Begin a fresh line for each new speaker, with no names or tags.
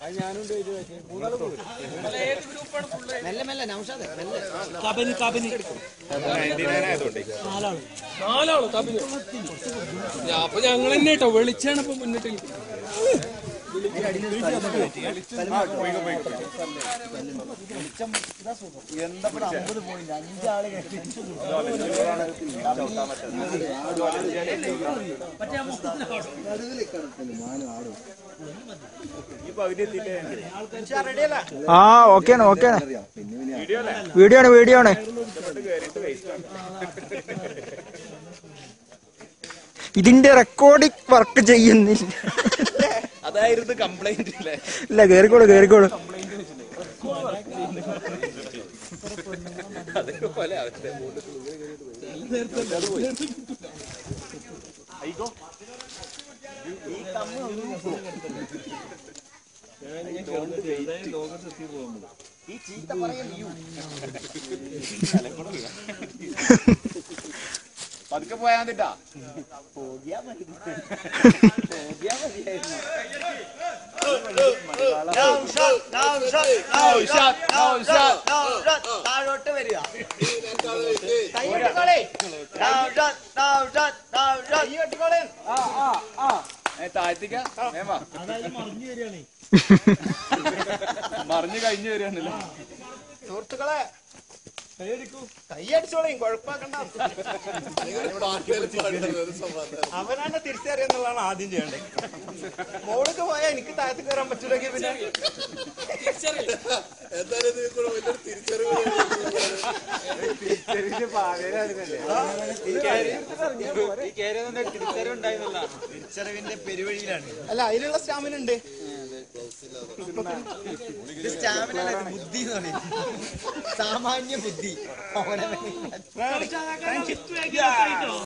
മെല്ലെ മെല്ലെ നൗഷാദ് മെല്ലെ
കബനി കബനി നാലാള് കബനി ഞാ- അപ്പൊ ഞങ്ങൾ തന്നെ കേട്ടോ വെളിച്ചാണ് ഇപ്പൊ മുന്നിട്ട്
ആ ഓക്കെയാണ് ഓക്കെയാണ് വീഡിയോ ആണ് വീഡിയോ ആണ് ഇതിന്റെ റെക്കോർഡിംഗ് വർക്ക് ചെയ്യുന്നില്ല
അതായിരുന്നു കംപ്ലൈന്റ് അല്ലേ
ഇല്ല കേറിക്കോളൂ കേറിക്കോളൂ
അതേപോലെ അവരുടെ
ഈ ചീത്ത പറയാൻ നീ
പതുക്കെ പോയാ മതിട്ടാ
പോകിയാ മതി പോകിയാ മതിയായിരുന്നു താഴോട്ട് വരിക കൈകൊട്ടിക്കോളെ കൈകൊട്ടിക്കോളെ
താഴ്ത്തിക്ക വേമാ മറിഞ്ഞു കഴിഞ്ഞു വരികയാണല്ലോ
സുഹൃത്തുക്കളെ കൈയടിച്ചോളയും കുഴപ്പാക്കണ്ട അവനാണ് തിരിച്ചറിയുന്നുള്ളതാണ് ആദ്യം ചെയ്യേണ്ടത് മോൾക്ക് പോയാൽ എനിക്ക് താഴത്ത് കയറാൻ പറ്റൂലെങ്കിൽ പിന്നെ തിരിച്ചറിവിന്റെ പെരുവഴിയിലാണ് അല്ല അതിലുള്ള സ്റ്റാമിന ഉണ്ട് സ്റ്റാമിന ബുദ്ധി എന്ന് പറയുന്നത് സാമാന്യ ബുദ്ധി അവനെ